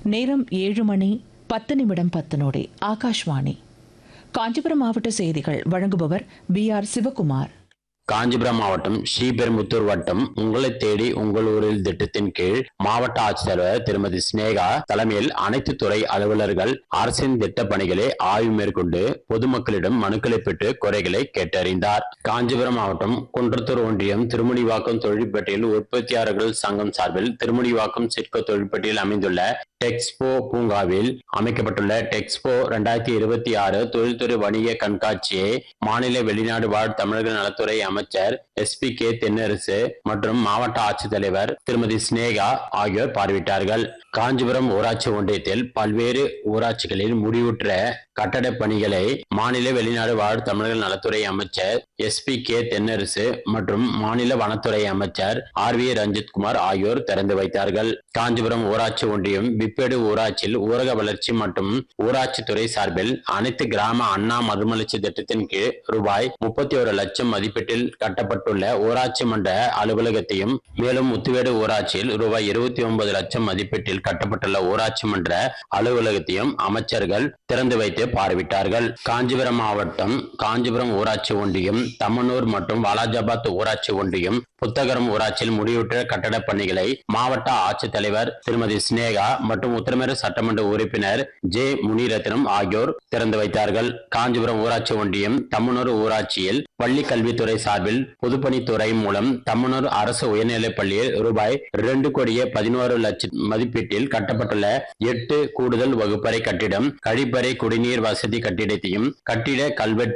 நேரம் ஏழு மணி பத்து நிமிடம் பத்து நொடி ஆகாஷ்வாணி காஞ்சிபுரம் மாவட்ட செய்திகள் வழங்குபவர் பி ஆர் சிவகுமார் காஞ்சிபுரம் மாவட்டம் ஸ்ரீபெரும்புத்தூர் வட்டம் உங்களை தேடி உங்கள் ஊரில் திட்டத்தின் கீழ் மாவட்ட ஆட்சித்தலைவர் திருமதி சினேகா தலைமையில் அனைத்து துறை அலுவலர்கள் அரசின் திட்ட பணிகளை ஆய்வு மேற்கொண்டு பொதுமக்களிடம் மனுக்களை பெற்று குறைகளை கேட்டறிந்தார் காஞ்சிபுரம் மாவட்டம் குன்றத்தூர் ஒன்றியம் திருமுனிவாக்கம் தொழிற்பேட்டையில் உற்பத்தியாளர்கள் சங்கம் சார்பில் திருமுனிவாக்கம் சிட்கோ தொழிற்பேட்டையில் அமைந்துள்ள டெக்ஸ்போ பூங்காவில் அமைக்கப்பட்டுள்ள டெக்ஸ்போ ரெண்டாயிரத்தி இருபத்தி ஆறு தொழில்துறை வணிக கண்காட்சியை மாநில வெளிநாடு வாழ் தமிழர்கள் நலத்துறை அமைச்சர் எஸ் பி கே தென்னரசு மற்றும் மாவட்ட ஆட்சித்தலைவர் திருமதி சினேகா ஆகியோர் பார்வையிட்டார்கள் காஞ்சிபுரம் ஊராட்சி ஒன்றியத்தில் பல்வேறு ஊராட்சிகளில் முடிவுற்ற கட்டடப் பணிகளை மாநில வெளிநாடு வாழ் தமிழர்கள் நலத்துறை அமைச்சர் எஸ் பி கே தென்னரசு மற்றும் மாநில வனத்துறை அமைச்சர் ஆர் வி ரஞ்சித்குமார் ஆகியோர் திறந்து வைத்தார்கள் காஞ்சிபுரம் ஊராட்சி ஒன்றியம் பிப்பேடு ஊராட்சியில் ஊரக வளர்ச்சி மற்றும் ஊராட்சித்துறை சார்பில் அனைத்து கிராம அண்ணா மறுமலர்ச்சி திட்டத்தின் கீழ் ரூபாய் முப்பத்தி ஒரு லட்சம் மதிப்பீட்டில் கட்டப்பட்டுள்ள ஊராட்சி மன்ற அலுவலகத்தையும் மேலும் முத்துவேடு ஊராட்சியில் ரூபாய் இருபத்தி ஒன்பது லட்சம் மதிப்பீட்டில் கட்டப்பட்டுள்ள ஊராட்சி மன்ற அலுவலகத்தையும் அமைச்சர்கள் திறந்து வைத்து பார்வையிட்டார்கள் காஞ்சிபுரம் மாவட்டம் காஞ்சிபுரம் ஊராட்சி ஒன்றியம் தம்மனூர் மற்றும் வாலாஜாபாத் ஊராட்சி ஒன்றியம் புத்தகரம் ஊராட்சியில் முடிவுற்ற கட்டடப் பணிகளை மாவட்ட ஆட்சித்தலைவர் திருமதி சினேகா மற்றும் உத்தரமேறு சட்டமன்ற உறுப்பினர் ஜே முனிரத்னம் ஆகியோர் திறந்து வைத்தார்கள் காஞ்சிபுரம் ஊராட்சி ஒன்றியம் தம்மனூர் ஊராட்சியில் பள்ளி கல்வித்துறை சார்பில் பொதுப்பணித்துறை மூலம் தம்மனூர் அரசு உயர்நிலைப் பள்ளியில் ரூபாய் இரண்டு கோடியே பதினோரு லட்சம் மதிப்பீட்டில் கட்டப்பட்டுள்ள எட்டு கூடுதல் வகுப்பறை கட்டிடம் கழிப்பறை குடிநீர் வசதி கட்டிடத்தையும் கட்டிட கல்வெட்டு